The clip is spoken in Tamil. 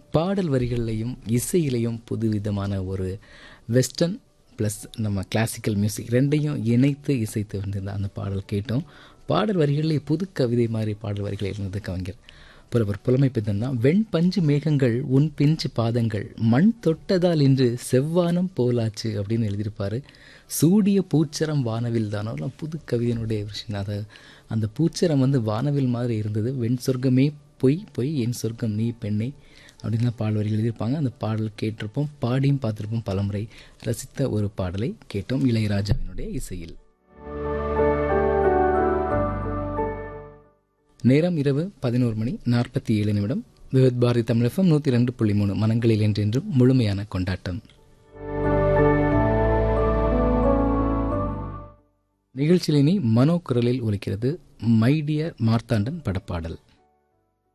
பாடல் வரிகள்லையும் இசையிலையும் புதுவிதமான ஒரு வெஸ்டர்ன் ப்ளஸ் நம்ம கிளாசிக்கல் மியூசிக் ரெண்டையும் இணைத்து இசைத்து வந்திருந்த அந்த பாடல் கேட்டோம் பாடல் வரிகளிலே புது கவிதை மாதிரி பாடல் வரிகள் இருந்தது கவிஞர் புலவர் புலமை பித்தன் தான் வெண் பஞ்சு மேகங்கள் உன் பிஞ்சு பாதங்கள் மண் தொட்டதால் இன்று செவ்வானம் போலாச்சு அப்படின்னு எழுதியிருப்பாரு சூடிய பூச்சரம் வானவில் தானோ எல்லாம் புது கவிதையினுடைய விஷயம் அதை அந்த பூச்சரம் வந்து வானவில் மாதிரி இருந்தது வெண் சொர்க்கமே பொய் பொய் என் சொர்க்கம் நீ பெண்ணே அப்படின்னு பாடல் வரிகள் எழுதியிருப்பாங்க அந்த பாடல் கேட்டிருப்போம் பாடியும் பார்த்துருப்போம் பலமுறை ரசித்த ஒரு பாடலை கேட்டோம் இளையராஜாவினுடைய இசையில் நேரம் இரவு பதினோரு மணி நாற்பத்தி ஏழு நிமிடம் விவித் பாரதி தமிழகம் நூற்றி ரெண்டு புள்ளி மூணு மனங்களில் என்றென்றும் முழுமையான கொண்டாட்டம் நிகழ்ச்சியில் இனி மனோ குரலில் ஒலிக்கிறது மைடியர் மார்த்தாண்டன் படப்பாடல்